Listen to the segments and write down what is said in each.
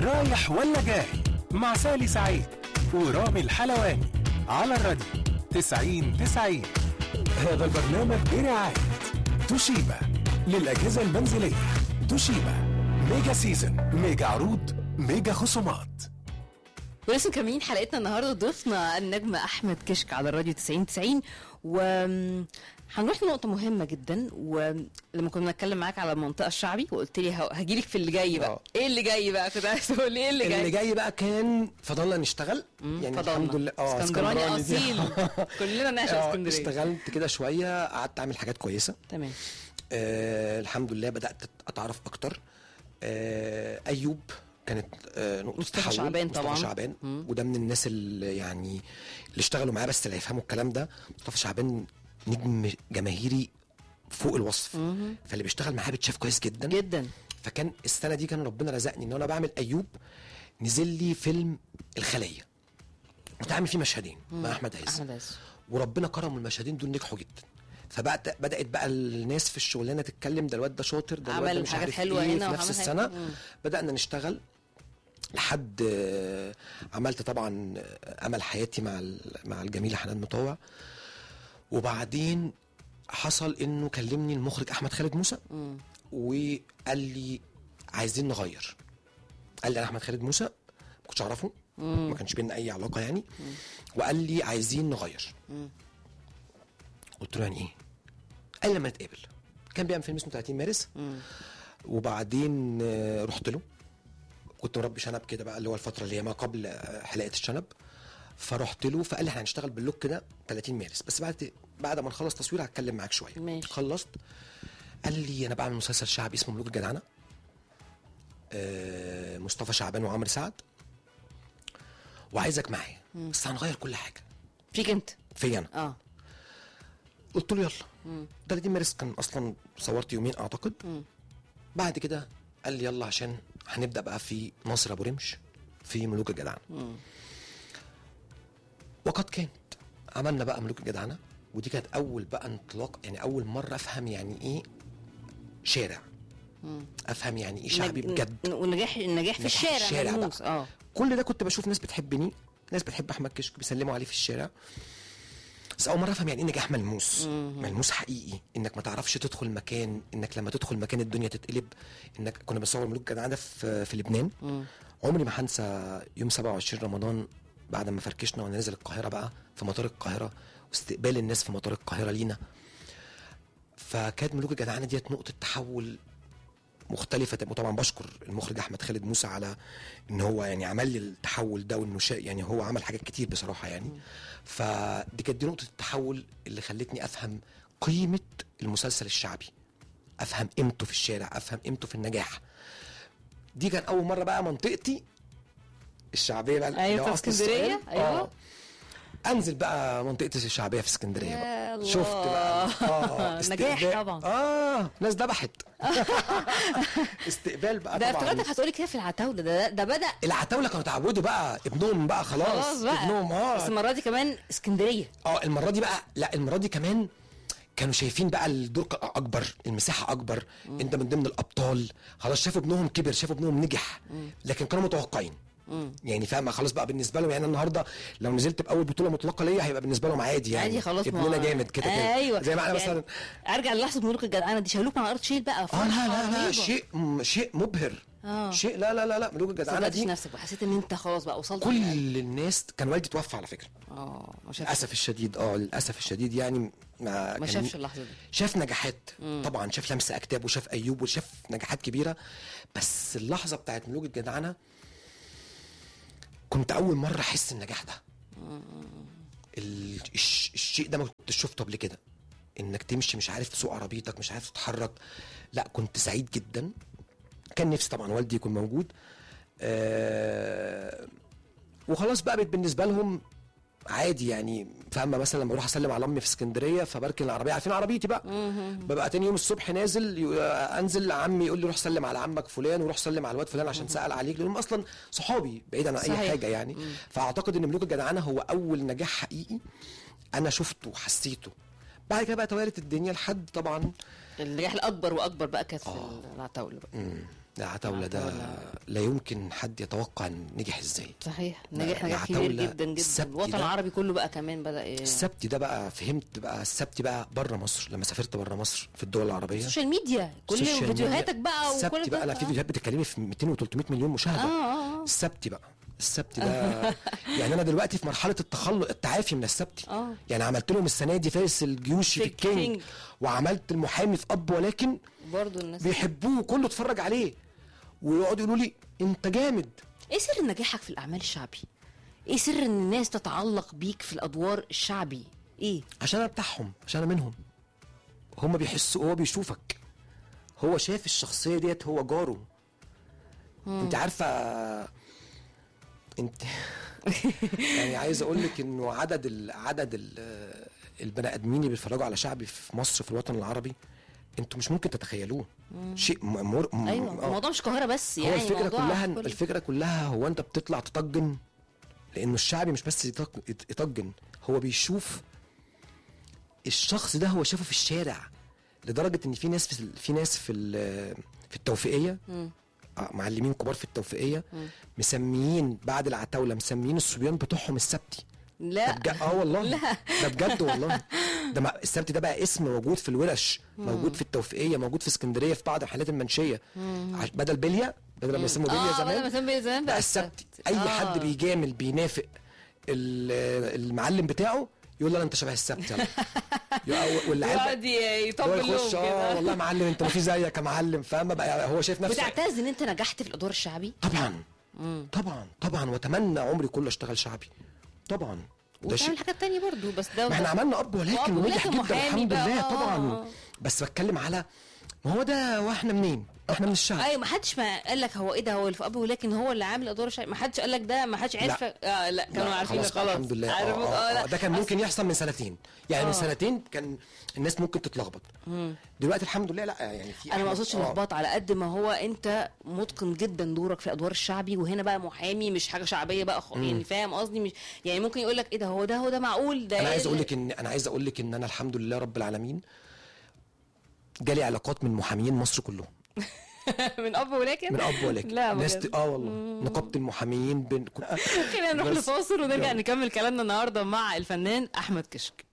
رايح ولا جاي مع سالي سعيد ورامي الحلواني على الراديو 90 90 هذا البرنامج برعاية توشيبا للأجهزة المنزلية توشيبا ميجا سيزن ميجا عروض ميجا خصومات ولسه مكملين حلقتنا النهارده ضيفنا النجم احمد كشك على الراديو 90 90 و هنروح لنقطة مهمة جدا ولما كنا بنتكلم معاك على المنطقة الشعبي وقلت لي هجيلك في اللي جاي بقى آه. ايه اللي جاي بقى كنت عايز تقول لي ايه اللي جاي اللي جاي بقى كان فضلنا نشتغل يعني فضلنا. الحمد لله اسكندراني اسكندراني دي. اصيل كلنا نعشق آه، اسكندريه اشتغلت كده شويه قعدت اعمل حاجات كويسه تمام آه الحمد لله بدات اتعرف اكتر آه ايوب كانت آه نقطه مصطفى تحول. شعبان مصطفى طبعاً. شعبان وده من الناس اللي يعني اللي اشتغلوا معاه بس اللي هيفهموا الكلام ده مصطفى شعبان نجم جماهيري فوق الوصف فاللي بيشتغل معاه بيتشاف كويس جدا جدا فكان السنه دي كان ربنا رزقني ان انا بعمل ايوب نزل لي فيلم الخليه كنت عامل فيه مشهدين مع احمد عز احمد عز وربنا كرم المشهدين دول نجحوا جدا فبقت بدات بقى الناس في الشغلانه تتكلم ده الواد ده شاطر ده الواد عمل ده مش حاجات عارف حلوة ايه هنا في نفس وعمل حاجة- السنه مم. بدانا نشتغل لحد آه، عملت طبعا آه، امل حياتي مع ال- مع الجميله حنان مطوع وبعدين حصل انه كلمني المخرج احمد خالد موسى وقال لي عايزين نغير قال لي انا احمد خالد موسى ما كنتش اعرفه ما كانش بينا اي علاقه يعني وقال لي عايزين نغير قلت له يعني ايه قال لي لما نتقابل كان بيعمل فيلم اسمه 30 مارس وبعدين آه، رحت له كنت مربي شنب كده بقى اللي هو الفتره اللي هي ما قبل آه، حلقه الشنب فرحت له فقال لي احنا هنشتغل باللوك ده 30 مارس بس بعد بعد ما نخلص تصوير هتكلم معاك شويه ماشي. خلصت قال لي انا بعمل مسلسل شعبي اسمه ملوك الجدعنه آه، مصطفى شعبان وعمرو سعد وعايزك معايا بس هنغير كل حاجه فيك انت فيا انا اه قلت له يلا 30 مارس كان اصلا صورت يومين اعتقد بعد كده قال لي يلا عشان هنبدا بقى في ناصر ابو رمش في ملوك الجدعنه وقد كانت عملنا بقى ملوك الجدعنه ودي كانت اول بقى انطلاق يعني اول مره افهم يعني ايه شارع افهم يعني ايه شعبي نج- بجد ونجاح النجاح في نجاح الشارع, الشارع ملموس بقى. اه كل ده كنت بشوف ناس بتحبني ناس بتحب احمد كشك بيسلموا عليه في الشارع بس اول مره افهم يعني ايه نجاح ملموس ملموس حقيقي انك ما تعرفش تدخل مكان انك لما تدخل مكان الدنيا تتقلب انك كنا بنصور ملوك جدعانه في في لبنان عمري ما هنسى يوم 27 رمضان بعد ما فركشنا وانا نازل القاهره بقى في مطار القاهره واستقبال الناس في مطار القاهره لينا فكانت ملوك الجدعانه ديت نقطه تحول مختلفة وطبعا بشكر المخرج أحمد خالد موسى على إن هو يعني عمل لي التحول ده وإنه شا- يعني هو عمل حاجات كتير بصراحة يعني فدي كانت دي نقطة التحول اللي خلتني أفهم قيمة المسلسل الشعبي أفهم قيمته في الشارع أفهم قيمته في النجاح دي كان أول مرة بقى منطقتي الشعبية بقى أيوة، اللي هو في أصل السؤال. اسكندرية، أيوة. آه. انزل بقى منطقتي الشعبيه في اسكندريه يا بقى الله. شفت بقى اه نجاح استقبال- طبعا. اه ناس ذبحت استقبال بقى ده طبعا افتكرتك هتقولي كده في العتاوله ده ده بدا العتاوله كانوا اتعودوا بقى ابنهم بقى خلاص, خلاص بقى ابنهم بس اه المره دي كمان اسكندريه اه المره دي بقى لا المره دي كمان كانوا شايفين بقى الدور ك- اكبر المساحه اكبر انت من ضمن الابطال خلاص شافوا ابنهم كبر شافوا ابنهم نجح لكن كانوا متوقعين يعني فاهمه خلاص بقى بالنسبه لهم يعني النهارده لو نزلت باول بطوله مطلقه ليا هيبقى بالنسبه لهم عادي يعني عادي خلاص ما- ابننا جامد كده كده ايوه زي ما انا يعني مثلا ارجع للحظه ملوك الجدعانه دي شالوك من على الارض شيل بقى اه فرحة لا لا لا رهيبة. شيء م- شيء مبهر آه. شيء لا لا لا لا ملوك ما الجدعانه صدقتش دي نفسك وحسيت ان انت خلاص بقى وصلت كل الناس كان والدي توفى على فكره اه ما شافش للاسف الشديد اه للاسف الشديد يعني ما, ما كان- شافش اللحظه دي شاف نجاحات طبعا شاف لمس اكتاب وشاف ايوب وشاف نجاحات كبيره بس اللحظه بتاعت ملوك الجدعنه كنت اول مره احس النجاح ده ال- الش- الشيء ده ما كنتش شفته قبل كده انك تمشي مش عارف تسوق عربيتك مش عارف تتحرك لا كنت سعيد جدا كان نفسي طبعا والدي يكون موجود آه وخلاص بقى بقت بالنسبه لهم عادي يعني فاهمه مثلا لما اروح اسلم على امي في اسكندريه فبركن العربيه عارفين عربيتي بقى ببقى تاني يوم الصبح نازل ي- انزل عمي يقول لي روح سلم على عمك فلان وروح سلم على الواد فلان عشان سال عليك لانهم اصلا صحابي بعيد عن اي صحيح. حاجه يعني فاعتقد ان ملوك الجدعنه هو اول نجاح حقيقي انا شفته وحسيته بعد كده بقى توالت الدنيا لحد طبعا النجاح الاكبر واكبر بقى كانت في العتاوله بقى ده عتاولة ده عتاولة. لا يمكن حد يتوقع إن نجح ازاي صحيح لا، نجح نجاح كبير العتاولة جدا جدا السبت الوطن ده- العربي كله بقى كمان بدا ي- السبت ده بقى فهمت بقى السبت بقى بره مصر لما سافرت بره مصر في الدول العربيه السوشيال ميديا كل السوشيال فيديوهاتك ميديا. بقى وكل السبت ده بقى انا في فيديوهات بتتكلمي في 200 و300 مليون مشاهده اه اه اه السبت بقى السبت ده يعني انا دلوقتي في مرحله التخلص التعافي من السبت آه. يعني عملت لهم السنه دي فارس الجيوشي في في الكينج الكينج. وعملت المحامي في اب ولكن برضه الناس بيحبوه كله اتفرج عليه ويقعدوا يقولوا لي انت جامد ايه سر نجاحك في الاعمال الشعبي؟ ايه سر ان الناس تتعلق بيك في الادوار الشعبي؟ ايه؟ عشان انا بتاعهم عشان انا منهم هم بيحسوا هو بيشوفك هو شايف الشخصيه ديت هو جاره انت عارفه انت يعني عايز اقول لك انه عدد ال... عدد ال... البني ادمين اللي بيتفرجوا على شعبي في مصر في الوطن العربي انتوا مش ممكن تتخيلوه شيء م... مر... م... ايوه آه. الموضوع مش القاهره بس هو يعني الفكره موضوع كلها في كل- الفكره كلها هو انت بتطلع تطجن لانه الشعبي مش بس يطج- يت- يطجن هو بيشوف الشخص ده هو شافه في الشارع لدرجه ان في ناس في ال- في ناس في ال- في التوفيقيه مم. آه، معلمين كبار في التوفيقيه مسميين بعد العتاوله مسميين الصبيان بتوعهم السبتي ده لا بجد اه والله لا. ده بجد والله ده ما- السبت ده بقى اسم موجود في الورش موجود في التوفيقيه موجود في اسكندريه في بعض محلات المنشيه عش- بدل بليا بدل ما يسموا بليا اه زمان بدل ما يسموا بليا زمان بقى بقى السبت السبت. اي آه. حد بيجامل بينافق ال- المعلم بتاعه يقول له لا انت شبه السبت يلا يقع- والعيال يقعد ي- هو يطبل لهم يخش اه كده والله يا معلم انت ما في زيك يا معلم فاهم بقى هو شايف نفسه بتعتز ان انت نجحت في الادوار الشعبي؟ طبعا طبعا طبعا واتمنى عمري كله اشتغل شعبي طبعا ده شيء وتعمل حاجات تانية برضو بس ده ما احنا وده. عملنا اب ولكن وأب ونجح ولكن جدا محامي الحمد بقى، لله آه، طبعا آه. بس بتكلم على ما هو ده واحنا منين؟ احنا من الشعب ايوه ما حدش ما قال لك هو ايه ده هو اللي في ابي ولكن هو اللي عامل ادوار الشعبي ما حدش قال لك ده ما حدش عرف اه لا كانوا لا، عارفين خلاص, خلاص الحمد لله عارفين آه آه اه آه لا ده كان ممكن يحصل من سنتين يعني من آه. سنتين كان الناس ممكن تتلخبط دلوقتي الحمد لله لا يعني في انا ما أحمد- اقصدش آه. الاحباط على قد ما هو انت متقن جدا دورك في الادوار الشعبي وهنا بقى محامي مش حاجه شعبيه بقى خ... يعني فاهم قصدي مش يعني ممكن يقول لك ايه ده هو ده هو ده معقول ده انا إيه عايز اقول ده؟ لك ان انا عايز اقول لك ان انا الحمد لله رب العالمين جالي علاقات من محامين مصر كلهم من اب ولكن من اب ولكن لا ناس بجد. ت- اه والله نقابه المحامين بين خلينا نروح بس- لفاصل ونرجع يلا. نكمل كلامنا النهارده مع الفنان احمد كشك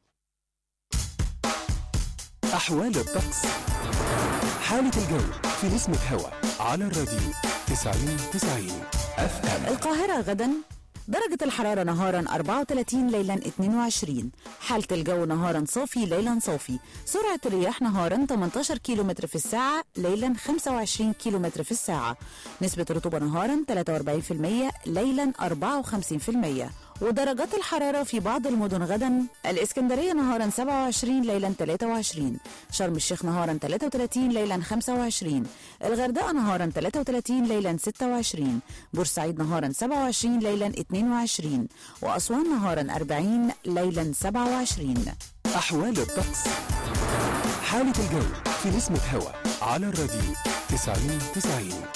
أحوال الطقس حالة الجو في نسمة هوا على الراديو 90 90 اف ام القاهرة غدا درجة الحرارة نهارا 34 ليلا 22 حالة الجو نهارا صافي ليلا صافي سرعة الرياح نهارا 18 كيلومتر في الساعة ليلا 25 كيلومتر في الساعة نسبة الرطوبة نهارا 43% ليلا 54% ودرجات الحرارة في بعض المدن غدا الإسكندرية نهارا 27 ليلا 23 شرم الشيخ نهارا 33 ليلا 25 الغردقة نهارا 33 ليلا 26 بورسعيد نهارا 27 ليلا 22 وأسوان نهارا 40 ليلا 27 أحوال الطقس حالة الجو في نسمة هوا على الراديو 90 90